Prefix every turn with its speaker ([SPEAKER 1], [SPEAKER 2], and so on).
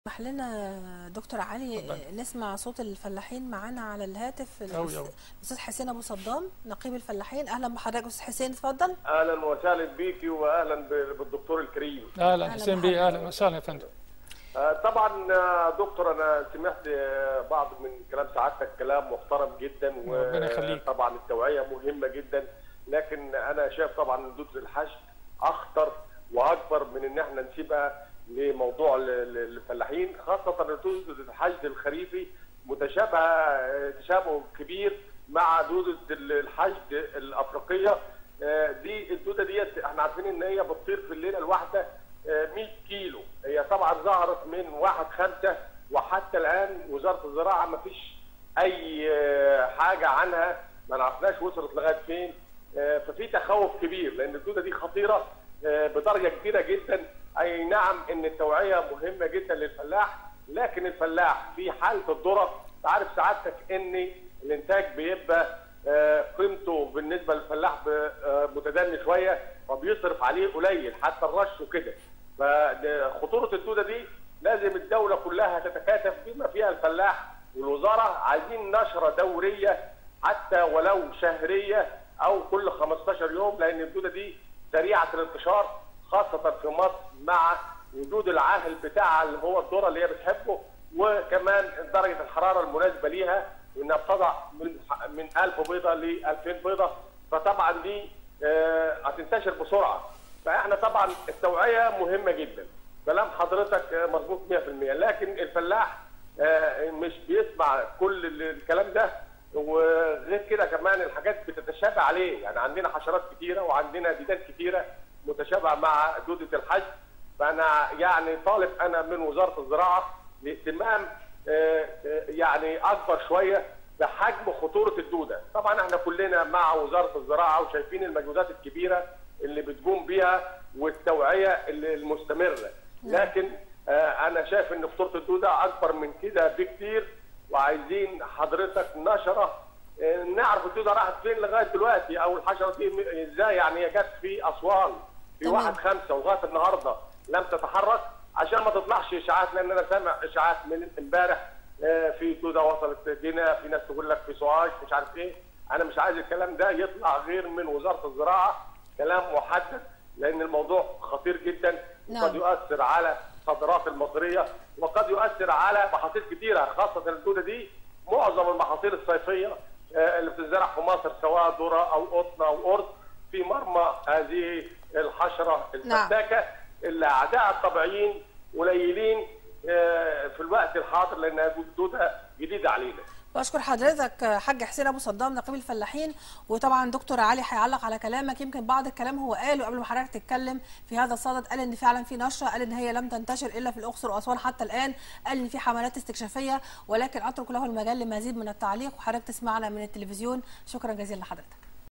[SPEAKER 1] اسمح لنا دكتور علي
[SPEAKER 2] اتفضل.
[SPEAKER 1] نسمع صوت الفلاحين معانا على الهاتف
[SPEAKER 2] أوي أوي.
[SPEAKER 1] الاستاذ حسين ابو صدام نقيب الفلاحين اهلا بحضرتك استاذ حسين اتفضل
[SPEAKER 3] اهلا وسهلا بيكي واهلا ب- بالدكتور الكريم
[SPEAKER 2] اهلا
[SPEAKER 1] أهلا
[SPEAKER 2] حسين بيه
[SPEAKER 1] بحضرتك.
[SPEAKER 2] اهلا وسهلا يا فندم
[SPEAKER 3] آه، طبعا آه، دكتور انا سمعت آه، بعض من كلام سعادتك كلام محترم جدا
[SPEAKER 2] ربنا يخليك.
[SPEAKER 3] وطبعا التوعيه مهمه جدا لكن انا شايف طبعا ان دوده الحشد اخطر واكبر من ان احنا نسيبها لموضوع ال- ال- الفلاحين خاصه ان دوده الحشد الخريفي متشابهه آه، تشابه كبير مع دوده ال- الحشد الافريقيه آه، دي الدوده ديت احنا عارفين ان هي بتطير في الليله الواحده آه، 100 كيلو هي طبعا ظهرت من 1 5 وحتى الان وزاره الزراعه ما فيش اي آه، حاجه عنها ما نعرفناش وصلت لغايه فين آه، ففي تخوف كبير لان الدوده دي خطيره آه، بدرجه كبيره جدا اي نعم ان التوعيه مهمه جدا للفلاح لكن الفلاح في حاله الذره تعرف سعادتك ان الانتاج بيبقى آه، قيمته بالنسبه للفلاح ب- آه، متدني شويه فبيصرف عليه قليل حتى الرش وكده فخطوره الدوده دي لازم الدوله كلها تتكاتف بما فيها الفلاح والوزاره عايزين نشره دوريه حتى ولو شهريه او كل 15 يوم لان الدوده دي سريعه الانتشار خاصه في مصر مع وجود العاهل بتاعها اللي هو الذره اللي هي بتحبه وكمان درجه الحراره المناسبه ليها وانها بتضع من من 1000 بيضه ل 2000 بيضه فطبعا دي آه، هتنتشر بسرعه فاحنا طبعا التوعيه مهمه جدا كلام حضرتك آه، مظبوط 100% لكن الفلاح آه، مش بيسمع كل ال- الكلام ده وغير كده كمان الحاجات بتتشابه عليه يعني عندنا حشرات كتيره وعندنا ديدان كتيره متشابهه مع دوده الحج فانا يعني طالب انا من وزاره الزراعه لاهتمام آه، آه، يعني اكبر شويه بحجم خطوره الدوده طبعا احنا كلنا مع وزاره الزراعه وشايفين المجهودات الكبيره اللي بتقوم بيها والتوعيه اللي- المستمره لكن آه، انا شايف ان خطوره الدوده اكبر من كده بكتير وعايزين حضرتك نشره آه، نعرف الدوده راحت فين لغايه دلوقتي او الحشره دي م- ازاي يعني هي جت في اسوان في
[SPEAKER 1] تمام.
[SPEAKER 3] واحد خمسة ولغايه النهارده لم تتحرك عشان ما تطلعش اشاعات لان انا سامع اشاعات من امبارح آه، في دوده وصلت هنا في ناس تقول لك في سوهاج مش عارف ايه انا مش عايز الكلام ده يطلع غير من وزاره الزراعه كلام محدد لان الموضوع خطير جدا
[SPEAKER 1] نعم.
[SPEAKER 3] وقد يؤثر على الصادرات المصريه وقد يؤثر على محاصيل كثيره خاصه الدوده دي معظم المحاصيل الصيفيه آه، اللي بتزرع في مصر سواء ذره او قطن او ارز في مرمى هذه الحشره
[SPEAKER 1] نعم.
[SPEAKER 3] الفتاكه اللي اعدائها الطبيعيين قليلين آه، في الوقت الحاضر لانها دوده جديده علينا
[SPEAKER 1] بشكر حضرتك حاج حسين ابو صدام نقيب الفلاحين وطبعا دكتور علي هيعلق على كلامك يمكن بعض الكلام هو قاله قبل ما حضرتك تتكلم في هذا الصدد قال ان فعلا في نشره قال ان هي لم تنتشر الا في الاقصر واسوان حتى الان قال ان في حملات استكشافيه ولكن اترك له المجال لمزيد من التعليق وحضرتك تسمعنا من التلفزيون شكرا جزيلا لحضرتك